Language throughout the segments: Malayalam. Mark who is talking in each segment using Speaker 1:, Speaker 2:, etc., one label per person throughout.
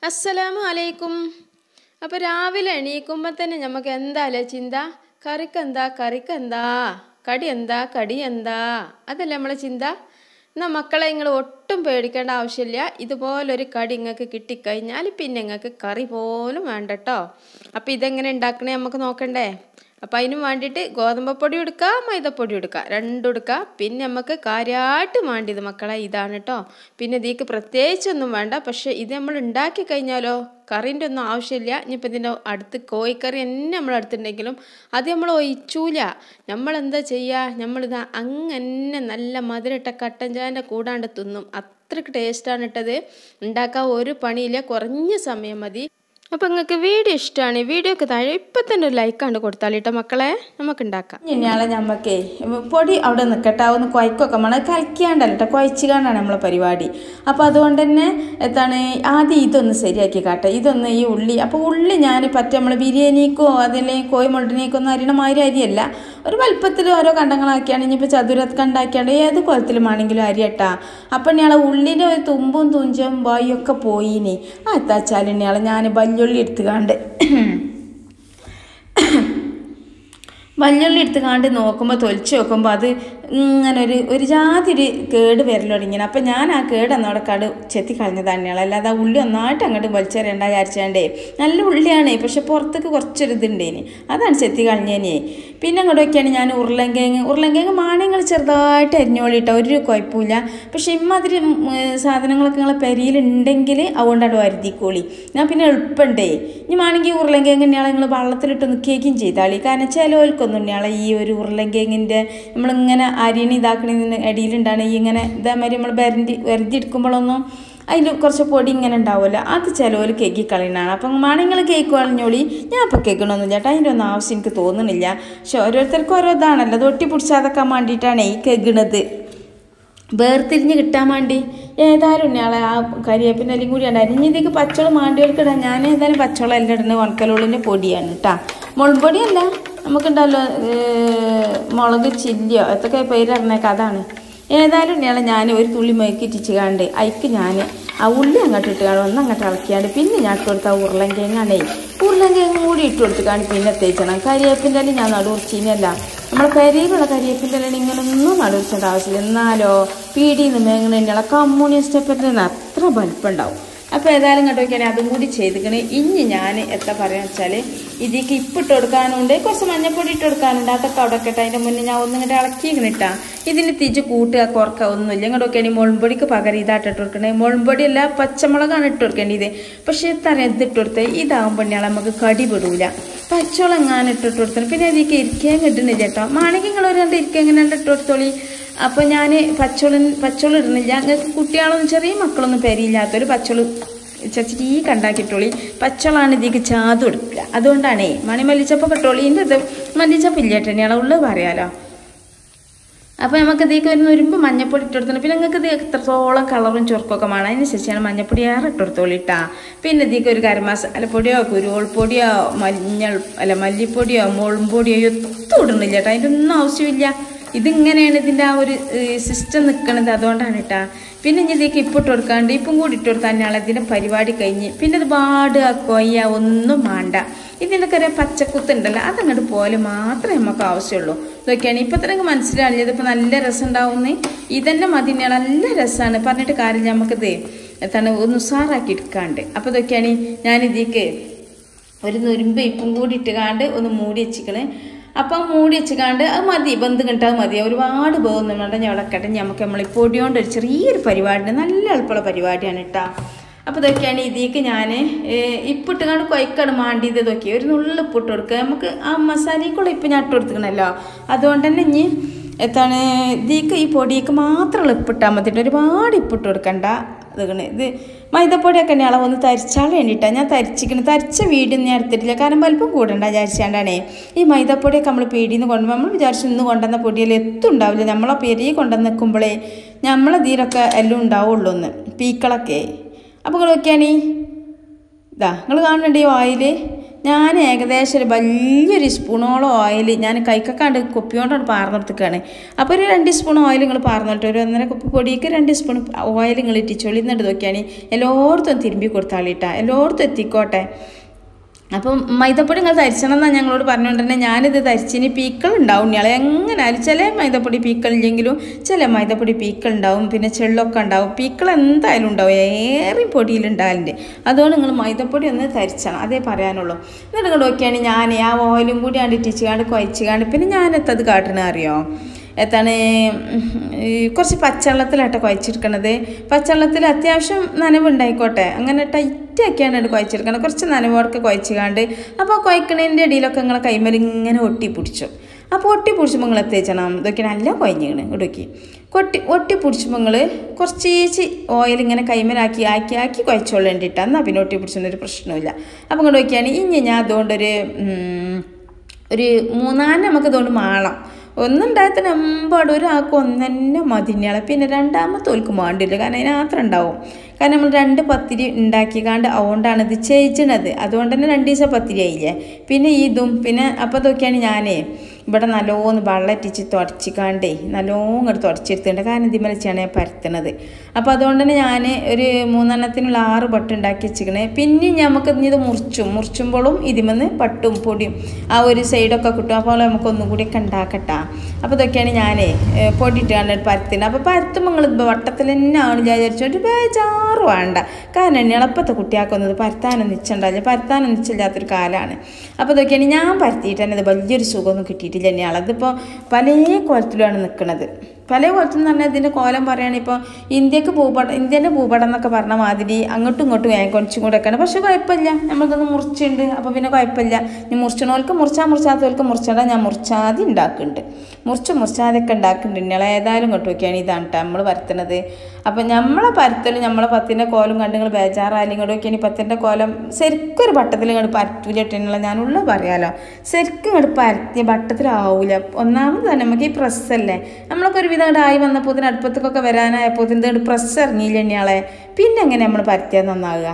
Speaker 1: അസ്സലാമു അലൈക്കും അപ്പോൾ രാവിലെ എണീക്കുമ്പോൾ തന്നെ നമുക്ക് എന്താല്ലേ ചിന്ത കറിക്കെന്താ കറിക്കെന്താ കടി എന്താ കടി എന്താ അതല്ലേ നമ്മളെ ചിന്ത എന്നാൽ മക്കളെ നിങ്ങൾ ഒട്ടും പേടിക്കേണ്ട ആവശ്യമില്ല ഇതുപോലൊരു കടി നിങ്ങൾക്ക് കിട്ടിക്കഴിഞ്ഞാൽ പിന്നെ നിങ്ങൾക്ക് കറി പോലും വേണ്ട കേട്ടോ അപ്പോൾ ഇതെങ്ങനെ ഉണ്ടാക്കണേ നമുക്ക് നോക്കണ്ടേ അപ്പം അതിനും വേണ്ടിയിട്ട് ഗോതമ്പപ്പൊടി എടുക്കുക മൈദപ്പൊടി എടുക്കുക രണ്ടും എടുക്കുക പിന്നെ നമുക്ക് കാര്യമായിട്ട് വേണ്ടിയത് മക്കളെ ഇതാണ് കേട്ടോ പിന്നെ ഇതിക്ക് പ്രത്യേകിച്ചൊന്നും വേണ്ട പക്ഷേ ഇത് നമ്മൾ ഉണ്ടാക്കി കഴിഞ്ഞാലോ കറീൻ്റെ ഒന്നും ആവശ്യമില്ല ഇനിയിപ്പോൾ ഇതിൻ്റെ അടുത്ത് കോഴിക്കറി തന്നെ നമ്മൾ അടുത്തുണ്ടെങ്കിലും അത് നമ്മൾ ഒഴിച്ചൂല നമ്മൾ എന്താ ചെയ്യുക നമ്മളിത് അങ്ങനെ നല്ല മധുരട്ട കട്ടൻ ചായൻ്റെ കൂടാണ്ട് തിന്നും അത്രയ്ക്ക് ടേസ്റ്റാണ് ഇട്ടത് ഉണ്ടാക്കാൻ ഒരു പണിയില്ല കുറഞ്ഞ സമയം മതി അപ്പോൾ നിങ്ങൾക്ക് വീഡിയോ ഇഷ്ടമാണ് വീഡിയോക്ക് താഴെ ഇപ്പം തന്നെ ഒരു ലൈക്കാണ്ട് കൊടുത്താലിട്ടോ മക്കളെ നമുക്ക് ഉണ്ടാക്കാം
Speaker 2: ഇനിയാളെ ഞമ്മക്കേ പൊടി അവിടെ നിൽക്കട്ടെ ഒന്ന് കുഴക്കൊക്കെ വേണം കലക്കിയാണ്ടല്ല കേട്ടോ കുഴച്ചുകൊണ്ടാണ് നമ്മളെ പരിപാടി അപ്പോൾ അതുകൊണ്ട് തന്നെ എന്താണ് ആദ്യം ഇതൊന്ന് ശരിയാക്കി കാട്ടെ ഇതൊന്ന് ഈ ഉള്ളി അപ്പോൾ ഉള്ളി ഞാൻ പറ്റ നമ്മൾ ബിരിയാണിക്കോ അതല്ലെങ്കിൽ കോഴി മുട്ടനേക്കോ ഒന്നും അരിയണ മാതിരി അരിയല്ല ഒരു വലുപ്പത്തിൽ ഓരോ കണ്ടങ്ങളാക്കിയാണ് ഇനിയിപ്പോൾ ചതുരത്ത് കണ്ടാക്കിയാണ്ട് ഏത് കുളത്തിലും ആണെങ്കിലും അരിയട്ടാ അപ്പം ഇയാളെ ഉള്ളിൻ്റെ ഒരു തുമ്പും തുഞ്ചും ബായൊക്കെ പോയിനി ആ എത്താച്ചാൽ ഇയാളെ ഞാൻ വല്യുള്ളി എടുത്തുകാണ്ട് വല്യുള്ളി എടുത്ത് കാണ്ട് നോക്കുമ്പോൾ തൊലിച്ച് നോക്കുമ്പോൾ അത് ഇങ്ങനെ ഒരു ഒരു ജാതി ഒരു കേട് വരൽ തുടങ്ങിയാണ് അപ്പം ഞാൻ ആ കേട് അന്നോടെ കട് ചെത്തി കളഞ്ഞത് തന്നെയാണ് അല്ലാതെ ആ ഉള്ളി ഒന്നായിട്ട് അങ്ങോട്ട് വലിച്ചെറിയണ്ട വിചാരിച്ചാണ്ടേ നല്ല ഉള്ളിയാണ് പക്ഷെ പുറത്തേക്ക് കുറച്ചൊരു ഇതുണ്ടേന് അതാണ് ചെത്തി കളഞ്ഞേനെ പിന്നെ അങ്ങോട്ട് നോക്കിയാണ് ഞാൻ ഉരുളങ്കിഴങ്ങ് ഉരുളങ്കിഴങ്ങ് മാണങ്ങൾ ചെറുതായിട്ട് അരിഞ്ഞോളിട്ടോ ഒരു കുഴപ്പമില്ല പക്ഷെ ഇമ്മാതിരി ഉം, സാധനങ്ങളൊക്കെ നിങ്ങളെ പെരിയിലുണ്ടെങ്കിൽ അതുകൊണ്ടാണ് വരുത്തിക്കോളി ഞാൻ പിന്നെ എളുപ്പമുണ്ടേ ഇനി വേണമെങ്കിൽ ഉരുളങ്കിഴങ്ങ് ഇയാളെ നിങ്ങൾ വെള്ളത്തിലിട്ടൊന്ന് കേക്കും ചെയ്താളി കാരണം ചിലവർക്കൊന്നും ഇയാളെ ഈ ഒരു ഉരുളങ്കിഴങ്ങിൻ്റെ നമ്മളിങ്ങനെ അരിയണി ഇതാക്കണതിന് ഇടയിലുണ്ടാണ് ഈ ഇങ്ങനെ ഇതേമാതിരി നമ്മൾ വരണ്ടി വരണ്ടി എടുക്കുമ്പോഴൊന്നും അതിൽ കുറച്ച് പൊടി ഇങ്ങനെ ഉണ്ടാവുമല്ലോ അത് ചിലവർ കേക്ക് കളയുന്നതാണ് അപ്പം വേണമെങ്കിൽ കേക്ക് കളഞ്ഞോളി ഞാൻ ഇപ്പോൾ കേൾക്കണമെന്നില്ല ചേട്ടാ അതിൻ്റെ ഒന്നും ആവശ്യം എനിക്ക് തോന്നുന്നില്ല പക്ഷെ ഓരോരുത്തർക്കും ഓരോ ഇതാണല്ലോ അത് ഒട്ടി പിടിച്ചാതൊക്കെ വേണ്ടിയിട്ടാണ് ഈ കേൾക്കണത് വേർതിരിഞ്ഞ് കിട്ടാൻ വേണ്ടി ഏതായാലും ഉണ്ണിയാളെ ആ കരിയേപ്പിൻ്റെ എല്ലാം കൂടിയാണ് അരിഞ്ഞതിക്ക് പച്ചവളം മാണ്ടികൾക്കിടാം ഞാൻ ഏതായാലും പച്ചവളം എല്ലാം ഇടുന്നത് ഉണക്കലുള്ളിൻ്റെ പൊടിയാണ് കേട്ടോ മുളകുപൊടിയല്ല നമുക്കുണ്ടല്ലോ ഏർ, മുളക് ചില്ലിയോ എത്തൊക്കെ പേരിടണേക്ക് അതാണ് ഏതായാലും ഉണ്ണിയാളെ ഞാൻ ഒരു തുള്ളി മേക്കിട്ടിച്ച് കാണ്ട് അയക്ക് ഞാൻ ആ ഉള്ളി അങ്ങോട്ട് ഇട്ട് കാണും ഒന്ന് അങ്ങോട്ട് ഇളക്കിയാണ്ട് പിന്നെ ഞാൻ ഇട്ട് കൊടുത്ത ഉരുളങ്കിഴങ്ങാണേ ഉരുളങ്കിഴങ്ങും കൂടി ഇട്ട് കൊടുത്തിക്കാണ്ട് പിന്നെ തേച്ചണം കരിയേപ്പിൻ്റെ എല്ലാം ഞാൻ നടുവർച്ചീനല്ല നമ്മളെ പെരയിലുള്ള കരിയേപ്പിൻ്റെ ഇല ഇങ്ങനെ ഒന്നും നടുവിച്ചേണ്ട ആവശ്യമില്ല എന്നാലോ പീടിയിൽ നിന്ന് മേങ്ങണ കമ്മ്യൂണിസ്റ്റ് പേരിന് അത്ര വലിപ്പം ഉണ്ടാവും അപ്പോൾ ഏതായാലും ഇങ്ങോട്ട് നോക്കിയാൽ അതും കൂടി ചെയ്തിക്കണേ ഇനി ഞാൻ എത്ര പറയാന്ന് വെച്ചാൽ ഇതിക്ക് ഇപ്പിട്ട് കൊടുക്കാനുണ്ട് കുറച്ച് മഞ്ഞപ്പൊടി ഇട്ട് കൊടുക്കാനുണ്ട് അതൊക്കെ അവിടെ കേട്ടോ അതിൻ്റെ മുന്നേ ഞാൻ ഒന്നും ഇങ്ങോട്ട് ഇളക്കിയിങ്ങനെ ഇട്ടാ ഇതിന് തിരിച്ച് കൂട്ടുക കുറക്കുക ഒന്നുമില്ല ഇങ്ങോട്ട് നോക്കിയാൽ മുളമ്പൊടിക്ക് പകരം ഇതായിട്ട് ഇട്ട് കൊടുക്കണേ മുളമ്പൊടി അല്ല പച്ചമുളകാണ് ഇട്ട് കൊടുക്കേണ്ടത് പക്ഷേ ഇത്ര ഇതിട്ട് കൊടുത്തേ ഇതാകുമ്പോൾ ഞാൻ നമുക്ക് കടി പെടൂല പച്ചവളം എങ്ങാനും ഇട്ടിട്ട് കൊടുത്തു പിന്നെ ഇതിക്ക് ഇരിക്കാൻ കിട്ടുന്നില്ല കേട്ടോ മാണെങ്കിൽ നിങ്ങൾ ഒരു രണ്ട് ഇരിക്കാൻ എങ്ങനെ ഇട്ട് കൊടുത്തോളി അപ്പോൾ ഞാൻ പച്ചവളം പച്ചവളം ഇടുന്നില്ല ഞങ്ങൾക്ക് കുട്ടികളൊന്നും ചെറിയ മക്കളൊന്നും പെരിയില്ലാത്തൊരു പച്ചവളം ചച്ചിട്ട് ഈ കണ്ടാക്കിട്ടോളി പച്ചവളാണ് ഇതിക്ക് ചാതു എടുക്കുക അതുകൊണ്ടാണേ മണി മല്ലിച്ചപ്പ് കിട്ടോളി ഇതിൻ്റെ ഇത് മല്ലിച്ചപ്പ് ഇല്ല കേട്ടോ ഉള്ളത് പറയാലോ അപ്പോൾ നമുക്ക് ഇതിലേക്ക് ഒരു നുരുമ്പ് മഞ്ഞപ്പൊടി ഇട്ട് കൊടുക്കണം പിന്നെ നിങ്ങൾക്ക് ഇത് എത്രത്തോളം കളറും ചുരുക്കൊക്കെ വേണം അതിനനുസരിച്ചാണ് മഞ്ഞപ്പൊടി ഏറെ ഇട്ട് കൊടുത്തോളി ഇട്ടാ പിന്നെ ഇതിലേക്ക് ഒരു ഗരം മസാലപ്പൊടിയോ കുരുവോൾ പൊടിയോ മഞ്ഞൾ അല്ല മല്ലിപ്പൊടിയോ മുളമ്പൊടിയോ ഒത്തും ഇടണില്ല കേട്ടോ അതിൻ്റെ ഒന്നും ആവശ്യമില്ല ഇതിങ്ങനെയാണ് ഇതിൻ്റെ ആ ഒരു സിസ്റ്റം നിൽക്കണത് അതുകൊണ്ടാണ് കേട്ടാ പിന്നെ ഇനി ഇതിലേക്ക് ഇപ്പിട്ട് കൊടുക്കാണ്ട് ഇപ്പം കൂടി ഇട്ട് കൊടുത്താൽ തന്നെയാണ് ഇതിൻ്റെ പരിപാടി കഴിഞ്ഞ് പിന്നെ ഇത് പാടുക കൊയ്യ ഒന്നും വേണ്ട ഇതിനൊക്കെ ഒരു പച്ചക്കുത്തുണ്ടല്ലോ അതങ്ങോട്ട് പോലെ മാത്രമേ നമുക്ക് ആവശ്യമുള്ളൂ ഇതൊക്കെയാണ് ഇപ്പം തന്നെ നിങ്ങൾക്ക് മനസ്സിലാവില്ല ഇതിപ്പോൾ നല്ല രസം ഉണ്ടാവുന്നേ ഇതന്നെ മതി ഇനി നല്ല രസമാണ് പറഞ്ഞിട്ട് കാര്യം നമുക്കിത് എന്താണ് ഒന്ന് ഉസാറാക്കി എടുക്കാണ്ട് അപ്പോൾ ഇതൊക്കെയാണ് ഞാൻ ഇതിലേക്ക് ഒരു നുരുമ്പ് ഇപ്പം കൂടി ഇട്ടുകാണ്ട് ഒന്ന് മൂടി വെച്ചിക്കണേ അപ്പം മൂടി വെച്ചുകാണ്ട് അത് മതി ബന്ധ് കിട്ടാൽ മതി ഒരുപാട് പോകുന്നു വേണ്ട ഞവളക്കട്ടെ നമുക്ക് നമ്മൾ ഈ പൊടി കൊണ്ട് ഒരു ചെറിയൊരു പരിപാടി നല്ല എളുപ്പമുള്ള പരിപാടിയാണ് കേട്ടോ അപ്പോൾ ഇതൊക്കെയാണ് ഇതിലേക്ക് ഞാൻ ഇപ്പിട്ടുകാണ്ട് കൊയ്ക്കാണ് മാണ്ടിയത് ഇതൊക്കെ ഒരു നുള്ളിൽ ഇപ്പിട്ട് കൊടുക്കുക നമുക്ക് ആ മസാലയ്ക്കുള്ള ഇപ്പം ഞാൻ ഇട്ട് കൊടുത്തിക്കണല്ലോ അതുകൊണ്ട് തന്നെ ഇനി എത്താണ് ഇതിക്ക് ഈ പൊടിക്ക് മാത്രമുള്ള ഇപ്പിട്ടാൽ മതി ട്ടോ. ഒരുപാട് ഇപ്പിട്ട് കൊടുക്കണ്ട ഇതുകണ് ഇത് മൈദപ്പൊടിയൊക്കെ തന്നെ അളവൊന്ന് തരിച്ചാൽ വേണ്ടിയിട്ടാണ് ഞാൻ തരിച്ചിക്കണ് തരിച്ച വീഡിയോ ഞാൻ എടുത്തിട്ടില്ല കാരണം വലിപ്പം കൂടണ്ട വിചാരിച്ചാണ്ടാണേ ഈ മൈദപ്പൊടിയൊക്കെ നമ്മൾ പീടിയിൽ നിന്ന് കൊണ്ടുപോകുമ്പോൾ നമ്മൾ വിചാരിച്ചു ഇന്ന് കൊണ്ടുവന്ന പൊടിയിൽ എത്തും ഉണ്ടാവില്ല നമ്മളെ പെരിയ കൊണ്ടുവന്ന് നിൽക്കുമ്പോഴേ നമ്മളതിലൊക്കെ എല്ലാം ഉണ്ടാവുള്ളൂ ഒന്ന് പീക്കളൊക്കെ അപ്പോൾ നിങ്ങൾ നോക്കിയാണ് ഇതാ നിങ്ങൾ കാണുന്നുണ്ട് ഈ വായിൽ ഞാൻ ഏകദേശം ഒരു വലിയൊരു സ്പൂണോളം ഓയിൽ ഞാൻ കൈക്കക്കാണ്ട് കുപ്പി കൊണ്ടാണ് പാർന്നെടുത്തേക്കാണ് അപ്പോൾ ഒരു രണ്ട് സ്പൂൺ ഓയിൽ നിങ്ങൾ പാർന്നിട്ട് ഒരു ഒന്നര കുപ്പി പൊടിക്ക് രണ്ട് സ്പൂൺ ഓയിൽ നിങ്ങൾ ഇട്ടിച്ചോളി എന്നിട്ട് നോക്കിയാണ് എല്ലായിടത്തും തിരുമ്പി കൊടുത്താളിട്ടാ എല്ലായിടത്തും എത്തിക്കോട്ടെ അപ്പം മൈദപ്പൊടി നിങ്ങൾ തരിച്ചണം എന്നാണ് ഞങ്ങളോട് പറഞ്ഞുകൊണ്ട് തന്നെ ഞാനിത് തരിച്ചിന് പീക്കൾ ഉണ്ടാവും ഇയാളെ എങ്ങനെയായാലും ചില മൈദപ്പൊടി പീക്കളില്ലെങ്കിലും ചില മൈദപ്പൊടി പീക്കൾ ഉണ്ടാവും പിന്നെ ചെള്ളൊക്കെ ഉണ്ടാവും പീക്കൾ എന്തായാലും ഉണ്ടാവും ഏറെ പൊടിയിലുണ്ടാകലുണ്ട് അതുകൊണ്ട് നിങ്ങൾ മൈദപ്പൊടി ഒന്ന് തരിച്ചണം അതേ പറയാനുള്ളൂ എന്നിട്ട് നിങ്ങൾ നോക്കിയാണെങ്കിൽ ഞാൻ ആ ഓയിലും കൂടി ആണ്ട് ഇട്ടിച്ച് കാണ്ട് കുഴച്ച് കാണ്ട് പിന്നെ ഞാനെത്തത് കാട്ടണ അറിയോ എത്താണ് ഈ കുറച്ച് പച്ചവെള്ളത്തിലാട്ടോ കുഴച്ചെടുക്കണത് പച്ചവെള്ളത്തിൽ അത്യാവശ്യം നനവുണ്ടായിക്കോട്ടെ അങ്ങനെ ടൈറ്റാക്കിയാണ് ഇത് കുഴച്ചെടുക്കണം കുറച്ച് നനവോടൊക്കെ കുഴച്ചുകാണ്ട് അപ്പോൾ കുഴക്കണതിൻ്റെ ഇടയിലൊക്കെ നിങ്ങളെ കൈമേൽ ഇങ്ങനെ ഒട്ടി പിടിച്ചു അപ്പോൾ ഒട്ടി പിടിച്ചുമ്പോൾ നിങ്ങൾ എത്തിച്ചണം ഇതൊക്കെ നല്ല കുഴഞ്ഞിക്കണ് ഇടുക്കി കൊട്ടി ഒട്ടി പിടിച്ചുമ്പോൾ നിങ്ങൾ കുറച്ചേച്ച് ഓയിൽ ഇങ്ങനെ കൈമേലാക്കി ആക്കി ആക്കി കുഴച്ചോളേണ്ടിട്ട് എന്നാൽ പിന്നെ ഒട്ടി പിടിച്ചൊന്നും പ്രശ്നമില്ല അപ്പോൾ ഇങ്ങോട്ട് നോക്കിയാണ് ഇനി ഞാൻ അതുകൊണ്ടൊരു ഉം, ഒരു മൂന്നാല് നമുക്ക് ഇതുകൊണ്ട് മാളം ഒന്നുണ്ടായത്തിന് എമ്പാട് ഒരാൾക്ക് ഒന്ന് തന്നെ മതിഞ്ഞാളെ പിന്നെ രണ്ടാമത്തെ ഓൽക്ക് മാണ്ടില്ല കാരണം അതിനകത്ത് ഉണ്ടാവും കാരണം നമ്മൾ രണ്ട് പത്തിരി ഉണ്ടാക്കിക്കാണ്ട് അതുകൊണ്ടാണ് ഇത് ചെയ്യണത് അതുകൊണ്ട് തന്നെ രണ്ട് ദിവസം പത്തിരി ആയില്ലേ പിന്നെ ഇതും പിന്നെ അപ്പോൾ ഇതൊക്കെയാണ് ഞാനേ ഇവിടെ നല്ലോന്ന് വെള്ളറ്റിച്ച് തുടച്ചിക്കാണ്ടേ നല്ലോണം ഇങ്ങോട്ട് തുടച്ചെടുത്തിട്ടുണ്ട് കാരണം ഇതിമേൽ വെച്ചാണ് ഞാൻ പരത്തണത് അപ്പോൾ അതുകൊണ്ട് തന്നെ ഞാൻ ഒരു മൂന്നെണ്ണത്തിനുള്ള ആറ് പട്ട് ഉണ്ടാക്കി വെച്ചിക്കണേ പിന്നെ നമുക്ക് ഇനി ഇത് മുറിച്ചും മുറിച്ചുമ്പോഴും ഇതിമെന്ന് പട്ടും പൊടിയും ആ ഒരു സൈഡൊക്കെ കിട്ടും അപ്പോൾ നമുക്ക് ഒന്നും കൂടിയൊക്കെ ഉണ്ടാക്കട്ടാ അപ്പോൾ ഇതൊക്കെയാണ് ഞാനേ ഏ, പൊടിയിട്ടാണ് പരത്തുന്നത് അപ്പോൾ പരത്തുമ്പോൾ നിങ്ങൾ വട്ടത്തിൽ തന്നെ ആണ് വിചാരിച്ചു ഒരു ബേജാറ് വേണ്ട കാരണം എളുപ്പത്തെ കുട്ടിയാക്കൊന്നത് പരത്താനൊന്നും നിച്ചുണ്ടാവില്ല പരത്താനൊന്നും നിച്ചില്ലാത്തൊരു കാലമാണ് അപ്പോൾ ഇതൊക്കെയാണ് ഞാൻ പരത്തിയിട്ട് തന്നെ ഇത് വലിയൊരു സുഖമൊന്നും കിട്ടിയിട്ടില്ല തന്നെയാണ് അതിപ്പോൾ പല കോലത്തിലുമാണ് നിൽക്കുന്നത് പല കോലത്തിൽ എന്ന് പറഞ്ഞാൽ ഇതിൻ്റെ കോലം പറയുകയാണെങ്കിൽ ഇപ്പോൾ ഇന്ത്യക്ക് ഭൂപടം ഇന്ത്യൻ്റെ ഭൂപടം എന്നൊക്കെ പറഞ്ഞ മാതിരി അങ്ങോട്ടും ഇങ്ങോട്ടും വേഗം കുറച്ചും കൂടെ ഒക്കെയാണ് പക്ഷേ കുഴപ്പമില്ല നമ്മളിതൊന്ന് മുറിച്ചുണ്ട് അപ്പോൾ പിന്നെ കുഴപ്പമില്ല ഇനി മുറിച്ചണോൽക്ക് മുറിച്ചാൽ മുറിച്ചാത്തവർക്ക് മുറിച്ചാൽ ഞാൻ മുറിച്ചാതെ ഉണ്ടാക്കുന്നുണ്ട് മുറിച്ച് മുറിച്ചാതെയൊക്കെ ഉണ്ടാക്കുന്നുണ്ട് ഇന്നലെ ഏതായാലും ഇങ്ങോട്ട് നോക്കിയാണ് ഇതാണ് കേട്ടോ നമ്മൾ പരത്തുന്നത് അപ്പം നമ്മളെ പരത്തലും നമ്മളെ പത്തിൻ്റെ കോലും കണ്ട് നിങ്ങൾ ബേജാറായാലും ഇങ്ങോട്ട് നോക്കിയാൽ പത്തിൻ്റെ കോലം ശരിക്കും ഒരു പട്ടത്തിൽ ഇങ്ങോട്ട് പരത്തൂലിട്ടുള്ള ഞാനുള്ള പറയാലോ ശരിക്കും ഇങ്ങോട്ട് പരത്തിയ വട്ടത്തിലാവൂല ഒന്നാമത് തന്നെ നമുക്ക് ഈ പ്രസ്സല്ലേ നമ്മളൊക്കെ ഒരുവിധം ഇങ്ങോട്ട് ആയി വന്നപ്പോൾ ഇതിന് അടുപ്പത്തേക്കൊക്കെ വരാനായപ്പോൾ ഇതിൻ്റെ പ്രസ് ഇറങ്ങിയില്ല ഇനിയാളെ പിന്നെ എങ്ങനെ നമ്മൾ പരത്തിയാൽ നന്നാവുക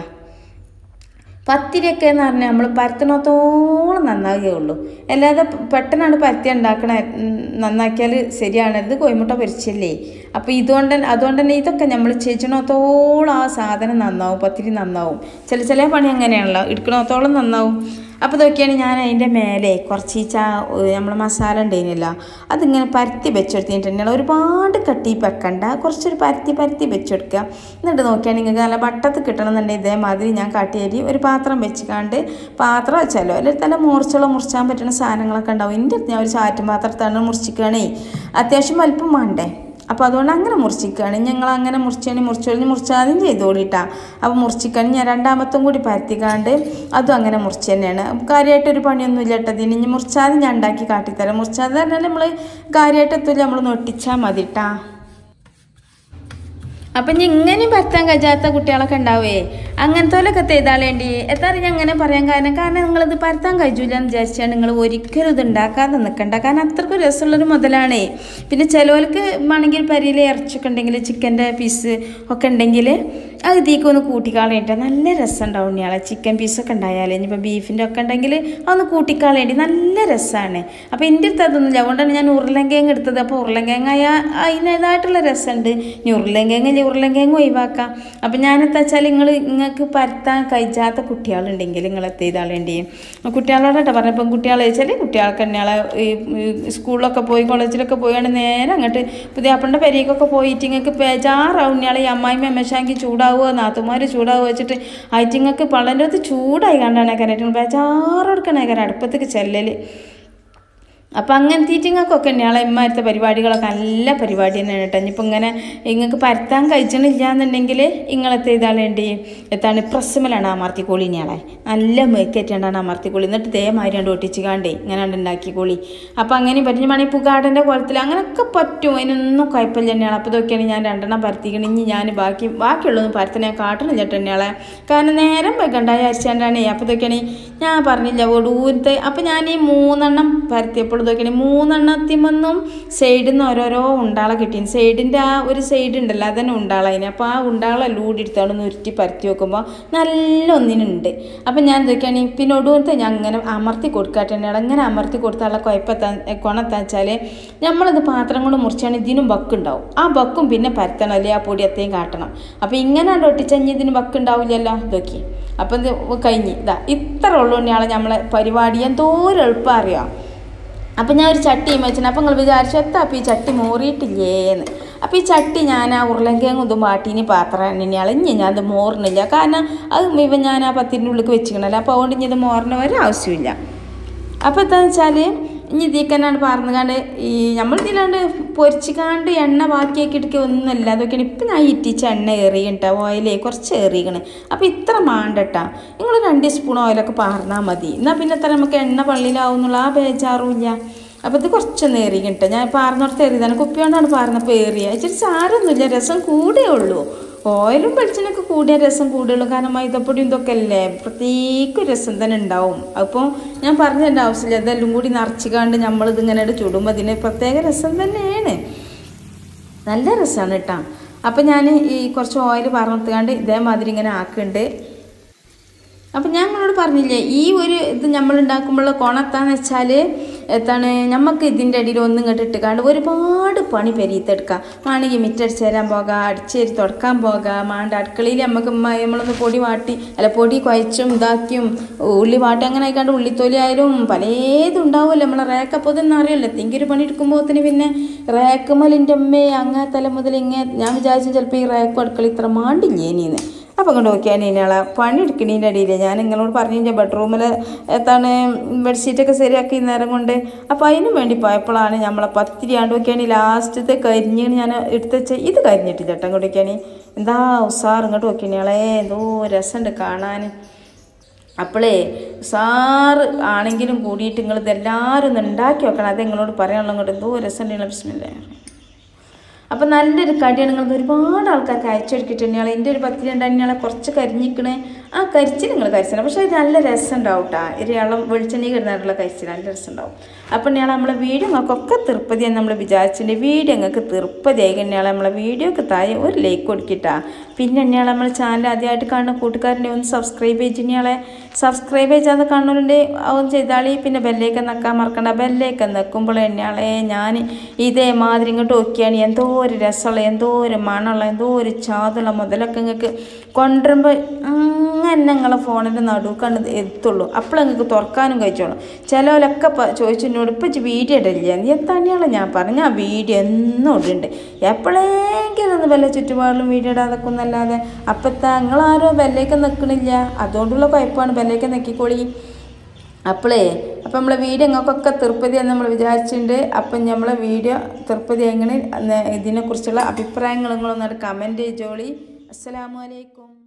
Speaker 2: പത്തിരിയൊക്കെ എന്ന് പറഞ്ഞാൽ നമ്മൾ പരത്തണത്തോളം നന്നാകുകയുള്ളൂ അല്ലാതെ പെട്ടെന്നാണ് പരത്തി ഉണ്ടാക്കണ ഉം, നന്നാക്കിയാൽ ശരിയാണ് ഇത് കോയിമുട്ട പൊരിച്ചല്ലേ അപ്പോൾ ഇതുകൊണ്ട് തന്നെ അതുകൊണ്ട് തന്നെ ഇതൊക്കെ നമ്മൾ ചെയ്യണത്തോളം ആ സാധനം നന്നാവും പത്തിരി നന്നാവും ചില ചില പണി അങ്ങനെയാണല്ലോ എടുക്കണത്തോളം നന്നാവും അപ്പോൾ ഇതൊക്കെയാണ് ഞാൻ അതിൻ്റെ മേലെ കുറച്ച് ഈ ചാ നമ്മൾ മസാല ഉണ്ടായിരുന്നില്ല അതിങ്ങനെ പരത്തി വെച്ചെടുത്തിട്ടുണ്ടെങ്കിൽ ഒരുപാട് കട്ടി വെക്കണ്ട കുറച്ചൊരു പരത്തി പരത്തി വെച്ചെടുക്കുക എന്നിട്ട് നോക്കിയാൽ നിങ്ങൾക്ക് നല്ല വട്ടത്ത് കിട്ടണമെന്നുണ്ടെങ്കിൽ ഇതേമാതിരി ഞാൻ കാട്ടിയേരി ഒരു പാത്രം വെച്ചിക്കാണ്ട് പാത്രം വെച്ചാലോ അല്ലെങ്കിൽ തന്നെ മുറിച്ചുള്ള മുറിച്ചാൻ പറ്റുന്ന സാധനങ്ങളൊക്കെ ഉണ്ടാവും എൻ്റെ അടുത്ത് ഞാൻ ഒരു ചാറ്റും പാത്രത്താണ് മുറിച്ചിക്കുകയാണേ അത്യാവശ്യം വലിപ്പം വേണ്ടേ അപ്പോൾ അതുകൊണ്ട് അങ്ങനെ മുറിച്ചിക്കുകയാണ് ഞങ്ങൾ അങ്ങനെ മുറിച്ചാണ് മുറിച്ചൊളിഞ്ഞ് മുറിച്ചാദ്യം ചെയ്തോളിട്ടാ അപ്പോൾ മുറിച്ചിക്കാണ് ഞാൻ രണ്ടാമത്തും കൂടി പരത്തിക്കാണ്ട് അതും അങ്ങനെ മുറിച്ച് തന്നെയാണ് കാര്യമായിട്ടൊരു പണിയൊന്നും ഇല്ല കേട്ടോ ഇതിന് ഇനി മുറിച്ചാതെ ഞാൻ ഉണ്ടാക്കി കാട്ടിത്തരാം മുറിച്ചാതെ പറഞ്ഞാൽ നമ്മൾ കാര്യമായിട്ട് എത്തില്ല നമ്മൾ നൊട്ടിച്ചാൽ മതി ട്ടാ അപ്പം ഇനി ഇങ്ങനെയും പരത്താൻ കഴിയാത്ത കുട്ടികളൊക്കെ ഉണ്ടാവേ അങ്ങനത്തോലൊക്കെ ചെയ്താളേണ്ടി എത്ര ഞാൻ അങ്ങനെ പറയാൻ കാരണം കാരണം നിങ്ങളിത് പരത്താൻ കഴിയൂല എന്ന് വിചാരിച്ചാൽ നിങ്ങൾ ഒരിക്കലും ഇത് ഉണ്ടാക്കാതെ നിൽക്കണ്ട കാരണം അത്രക്കും രസമുള്ളൊരു മുതലാണേ പിന്നെ ചിലവർക്ക് വേണമെങ്കിൽ പരിയിൽ ഇറച്ചൊക്കെ ഉണ്ടെങ്കിൽ ചിക്കൻ്റെ പീസ് ഒക്കെ ഉണ്ടെങ്കിൽ അത് ഇതിലേക്ക് ഒന്ന് കൂട്ടിക്കാളേണ്ടി നല്ല രസം ഉണ്ടാവും ഇയാളെ ചിക്കൻ പീസൊക്കെ ഉണ്ടായാലേ ഇനിയിപ്പോൾ ബീഫിൻ്റെ ഒക്കെ ഉണ്ടെങ്കിൽ അതൊന്ന് കൂട്ടിക്കാളേണ്ടി നല്ല രസമാണ് അപ്പോൾ എൻ്റെ അടുത്ത് അതൊന്നുമില്ല അതുകൊണ്ടാണ് ഞാൻ ഉരുളൻകിഴങ്ങ് എടുത്തത് അപ്പോൾ ഉരുളൻകിഴങ്ങായ അതിൻ്റേതായിട്ടുള്ള രസമുണ്ട് ഇനി ഉരുളൻകിഴങ്ങ് ഉരുളൻകിഴങ്ങ് ഒഴിവാക്കാം അപ്പം ഞാനെന്താ വെച്ചാൽ നിങ്ങൾ നിങ്ങൾക്ക് പരത്താൻ കഴിച്ചാത്ത കുട്ടികളുണ്ടെങ്കിൽ നിങ്ങൾ എത്തി ചെയ്താളേണ്ടി കുട്ടികളോടട്ടെ പറഞ്ഞപ്പം കുട്ടികളെ ചില കുട്ടികൾക്ക് തന്നെയാളെ ഈ ഈ സ്കൂളിലൊക്കെ പോയി കോളേജിലൊക്കെ പോയാണ് നേരെ അങ്ങോട്ട് പുതിയ അപ്പൻ്റെ പെരേക്കൊക്കെ പോയിട്ട് നിങ്ങൾക്ക് ബേജാറാവും ഇയാളെ ഈ അമ്മായിമ്മ അമ്മശാങ്കി ചൂടാവുക നാത്തുമാർ ചൂടാവുക വെച്ചിട്ട് ആയിട്ടിങ്ങൾക്ക് പള്ളൻ്റെ അടുത്ത് ചൂടായി കണ്ടാണ് കരയിട്ട് ബേജാറെടുക്കണേ കര അടുപ്പത്തേക്ക് ചെല്ലൽ അപ്പം അങ്ങനത്തെ ഈറ്റിങ്ങൾക്കൊക്കെ തന്നെയാണ് ഇമ്മാരത്തെ പരിപാടികളൊക്കെ നല്ല പരിപാടി തന്നെയാണ് കേട്ടോ ഇനിയിപ്പോൾ ഇങ്ങനെ നിങ്ങൾക്ക് പരത്താൻ കഴിച്ചണില്ല എന്നുണ്ടെങ്കിൽ ഇങ്ങളത്തെ ഇതാളേണ്ടി എത്താണ് പ്രസ്സുമലാണ് അമർത്തിക്കോളി ഇനിയാളെ നല്ല മേക്കേറ്റാണ്ടാണ് അമർത്തിക്കോളി എന്നിട്ട് ഇതേമാതിരി കണ്ട് ഒട്ടിച്ച് കാണ്ടേ ഇങ്ങനെ കണ്ട് ഉണ്ടാക്കിക്കോളി അപ്പോൾ അങ്ങനെ പറ്റുന്ന വേണമെങ്കിൽ പുകാടൻ്റെ കുളത്തിൽ അങ്ങനെയൊക്കെ പറ്റും അതിനൊന്നും കുഴപ്പമില്ല തന്നെയാണ് അപ്പോൾ ഇതൊക്കെയാണ് ഞാൻ രണ്ടെണ്ണം പരത്തിക്കണം ഇനി ഞാൻ ബാക്കി ബാക്കിയുള്ളതൊന്നും പരത്തനെ ഞാൻ കാട്ടണില്ല കേട്ടോ തന്നെയാളെ കാരണം നേരം വെക്കണ്ട വിചാരിച്ചാണ്ടാണ് അപ്പോൾ ഇതൊക്കെയാണ് ഞാൻ പറഞ്ഞില്ല ഒടൂരത്തെ അപ്പോൾ ഞാൻ ഈ മൂന്നെണ്ണം പരത്തിയപ്പോൾ കിട്ടിയിട്ടുള്ളത് നോക്കിയാൽ മൂന്നെണ്ണത്തിമൊന്നും സൈഡിൽ നിന്ന് ഓരോരോ ഉണ്ടാളെ കിട്ടി സൈഡിൻ്റെ ആ ഒരു സൈഡ് ഉണ്ടല്ലോ അതന്നെ ഉണ്ടാളതിന് അപ്പോൾ ആ ഉണ്ടാളെല്ലാം കൂടി എടുത്തോണ്ട് ഉരുട്ടി പരത്തി വെക്കുമ്പോൾ നല്ല ഒന്നിനുണ്ട് അപ്പം ഞാൻ എന്തൊക്കെയാണ് പിന്നെ ഒടുവത്തെ ഞാൻ അങ്ങനെ അമർത്തി കൊടുക്കാട്ടെ അങ്ങനെ അമർത്തി കൊടുത്താലുള്ള കുഴപ്പത്താ ഗുണത്താ വെച്ചാൽ നമ്മളിത് പാത്രം കൊണ്ട് മുറിച്ചാണ് ഇതിനും ബക്കുണ്ടാവും ആ ബക്കും പിന്നെ പരത്തണം അല്ലേ ആ പൊടി അത്രയും കാട്ടണം അപ്പോൾ ഇങ്ങനെ ഒട്ടിച്ചഞ്ഞ് ഇതിന് ബക്കുണ്ടാവില്ലല്ലോ ഇതൊക്കെ അപ്പം ഇത് കഴിഞ്ഞ് ഇതാ ഇത്ര ഉള്ളതുകൊണ്ടാണ് നമ്മളെ പരിപാടി എന്തോരം എളുപ്പം അറിയാം അപ്പം ഞാൻ ഒരു ചട്ടി വെച്ചിട്ട് അപ്പം നിങ്ങൾ വിചാരിച്ചു എത്താ അപ്പം ഈ ചട്ടി മോറിയിട്ടില്ലേന്ന് അപ്പം ഈ ചട്ടി ഞാൻ ആ ഉരുളങ്കിഴങ്ങും ഇതും വാട്ടീനി പാത്രം ഇനി അളിഞ്ഞ് ഞാൻ അത് മോറുന്നില്ല കാരണം അത് ഇവൻ ഞാൻ ആ പത്തിൻ്റെ ഉള്ളിൽ വെച്ചിക്കണല്ലോ അപ്പോൾ അതുകൊണ്ട് ഇനി ഇത് മോറിന് ഒരാവശ്യമില്ല അപ്പോൾ എന്താണെന്ന് വെച്ചാൽ ഇനി ഇതിക്കന്നാണ് പറഞ്ഞുകാണ്ട് ഈ നമ്മൾ ഇതിലാണ്ട് പൊരിച്ചിക്കാണ്ട് എണ്ണ ബാക്കിയാക്കി എടുക്കുക ഒന്നുമില്ല അതൊക്കെയാണ് ഇപ്പം ഞാൻ ഇറ്റിച്ച് എണ്ണ എറിയണ്ട ഓയിലേ കുറച്ച് എറിയണേ അപ്പോൾ ഇത്ര മാണ്ടട്ടാ നിങ്ങൾ രണ്ട് സ്പൂൺ ഓയിലൊക്കെ പാർന്നാൽ മതി എന്നാൽ പിന്നെ എത്ര നമുക്ക് എണ്ണ പള്ളിയിലാവും എന്നുള്ള ആ ബേജാറും ഇല്ല അപ്പോൾ ഇത് കുറച്ചൊന്ന് എറിയണ്ട ഞാൻ പാർന്നിടത്ത് എറിയതാണ് കുപ്പി കൊണ്ടാണ് പാർന്നപ്പോൾ ഏറിയ ഇച്ചിരി സാരമൊന്നുമില്ല രസം കൂടേ ഉള്ളൂ ഓയിലും വെളിച്ചെണ്ണയൊക്കെ കൂടിയ രസം കൂടുള്ളൂ കാരണം മൈദപ്പൊടി ഇതൊക്കെ അല്ലേ പ്രത്യേക രസം തന്നെ ഉണ്ടാവും അപ്പോൾ ഞാൻ പറഞ്ഞതിൻ്റെ ആവശ്യമില്ല അതെല്ലാം കൂടി നിറച്ചിക്കാണ്ട് നമ്മളിതിങ്ങനെ ചുടുമ്പോൾ അതിന് പ്രത്യേക രസം തന്നെയാണ് നല്ല രസമാണ് കേട്ടോ അപ്പം ഞാൻ ഈ കുറച്ച് ഓയിൽ പറഞ്ഞിട്ടുകാണ്ട് ഇതേമാതിരി ഇങ്ങനെ ആക്കുന്നുണ്ട് അപ്പം ഞാൻ നിങ്ങളോട് പറഞ്ഞില്ലേ ഈ ഒരു ഇത് നമ്മൾ ഉണ്ടാക്കുമ്പോഴുള്ള കോണത്താന്ന് വെച്ചാൽ എത്താണ് നമുക്ക് ഇതിൻ്റെ അടിയിൽ ഒന്നും ഇങ്ങോട്ട് ഇട്ടുകാണ്ട് ഒരുപാട് പണി പെരീത്തെടുക്കാം വേണമെങ്കിൽ മിറ്റടിച്ച് തരാൻ പോകാം അടിച്ചേരി തുടക്കാൻ പോകാം മാണ്ട അടുക്കളയിൽ നമുക്ക് മ- നമ്മളൊന്ന് പൊടി വാട്ടി അല്ല പൊടി കുഴച്ചും ഇതാക്കിയും ഉള്ളി വാട്ടി അങ്ങനെ ആയിക്കാണ്ട് ഉള്ളിത്തോലി ആയാലും പലതും ഉണ്ടാവുമല്ലോ നമ്മളെ റേക്ക് അപ്പോൾ ഇതൊന്നും അറിയില്ല തിങ്കൊരു പണി എടുക്കുമ്പോഴത്തേന് പിന്നെ റേക്കുമലിൻ്റെ അമ്മേ അങ്ങേ തല മുതൽ ഇങ്ങേ ഞാൻ വിചാരിച്ചു ചിലപ്പോൾ ഈ റേക്കും അടുക്കള ഇത്ര മാണ്ടില്ലേ ഇനിന്ന് അപ്പം കൊണ്ട് നോക്കിയാൽ ഇനിയാളെ പണി എടുക്കണീൻ്റെ ഇടയിൽ ഞാൻ നിങ്ങളോട് പറഞ്ഞു ബെഡ്റൂമിൽ എത്താണ് ബെഡ്ഷീറ്റൊക്കെ ശരിയാക്കി ഈ നേരം കൊണ്ട് അപ്പോൾ അതിന് വേണ്ടി പോയപ്പോഴാണ് നമ്മളെ പത്തിരി ആണ്ട് നോക്കിയാൽ ലാസ്റ്റത്തെ കരിഞ്ഞ് ഞാൻ എടുത്ത് വെച്ച ഇത് കരിഞ്ഞിട്ടില്ല ചേട്ടൻ ഇങ്ങോട്ട് നോക്കിയാൽ എന്താ ഉസാർ ഇങ്ങോട്ട് നോക്കിയാളേ എന്തോ രസമുണ്ട് കാണാൻ അപ്പോളേ സാറ് ആണെങ്കിലും കൂടിയിട്ട് നിങ്ങൾ ഇതെല്ലാവരും ഒന്ന് ഉണ്ടാക്കി വെക്കണം അത് നിങ്ങളോട് പറയാനുള്ള ഇങ്ങോട്ട് എന്തോ രസമുള്ള ബിസ്മില്ലേ അപ്പം നല്ലൊരു കടിയാണ് നിങ്ങൾ ഒരുപാട് ആൾക്കാർക്ക് അയച്ചെടുക്കിട്ടുണ്ടെങ്കിൽ എൻ്റെ ഒരു പത്തിരി ഉണ്ടായിരുന്നാളെ കുറച്ച് കരിഞ്ഞിക്കണേ ആ കരിച്ചിൽ നിങ്ങൾ കരിച്ചില്ല പക്ഷേ ഇത് നല്ല രസം ഉണ്ടാവും കേട്ടോ ഒരു ഇളം വെളിച്ചെണ്ണി കിടന്നിട്ടുള്ള കരിച്ചിൽ നല്ല രസം ഉണ്ടാവും അപ്പം ഞാൻ നമ്മളെ വീഡിയോ നിങ്ങൾക്കൊക്കെ തൃപ്പതിയാണ് നമ്മൾ വിചാരിച്ചിട്ടുണ്ട് വീഡിയോ നിങ്ങൾക്ക് തൃപ്പതിയായി കഴിഞ്ഞാൽ നമ്മളെ വീഡിയോക്ക് താഴെ ഒരു ലൈക്ക് കൊടുക്കിട്ടാ പിന്നെ എന്നെയാൾ നമ്മളെ ചാനൽ ആദ്യമായിട്ട് കാണുന്ന കൂട്ടുകാരനെ ഒന്ന് സബ്സ്ക്രൈബ് ചെയ്തിനെയാളെ സബ്സ്ക്രൈബ് ചെയ്യാതെ കാണുന്നുണ്ട് അതൊന്ന് ചെയ്താളി പിന്നെ ബെല്ലേക്ക് നിൽക്കാൻ മറക്കണ്ട ബെല്ലേക്ക് നിൽക്കുമ്പോൾ എന്നെയാളെ ഞാൻ ഇതേമാതിരി ഇങ്ങോട്ട് നോക്കിയാണ് എന്തോ ഒരു രസമുള്ള എന്തോ ഒരു മണമുള്ള എന്തോ ഒരു ചാതുള്ള മുതലൊക്കെ നിങ്ങൾക്ക് കൊണ്ടുവരുമ്പോൾ അങ്ങനെ നിങ്ങളെ ഫോണിൻ്റെ നടുക്കണ്ട് എത്തുള്ളൂ അപ്പോൾ നിങ്ങൾക്ക് തുറക്കാനും കഴിച്ചോളൂ ചിലവരൊക്കെ ചോദിച്ചു എന്നോട് ഇപ്പം ഇജ്ജ് വീഡിയോ ഇടില്ല നീ തന്നെയാണ് ഞാൻ പറഞ്ഞു ഞാൻ വീഡിയോ എന്നും ഇടുന്നുണ്ട് എപ്പോഴെങ്കിലും ഒന്ന് വല്ല ചുറ്റുപാടിലും വീഡിയോ ഇടാതൊക്കെ ഒന്നല്ലാതെ അപ്പത്താ നിങ്ങളാരോ ബെല്ലേക്ക് നിൽക്കണില്ല അതുകൊണ്ടുള്ള കുഴപ്പമാണ് ബെല്ലേക്ക് നിൽക്കിക്കോളി അപ്പോളേ അപ്പം നമ്മളെ വീഡിയോ നിങ്ങൾക്കൊക്കെ തൃപ്പതിയാന്ന് നമ്മൾ വിചാരിച്ചിട്ടുണ്ട് അപ്പം നമ്മളെ വീഡിയോ തൃപ്പതി എങ്ങനെ ഇതിനെക്കുറിച്ചുള്ള അഭിപ്രായങ്ങൾ നിങ്ങളൊന്നൊരു കമൻറ്റ് ചെയ്തോളി അസ്സലാമു അലൈക്കും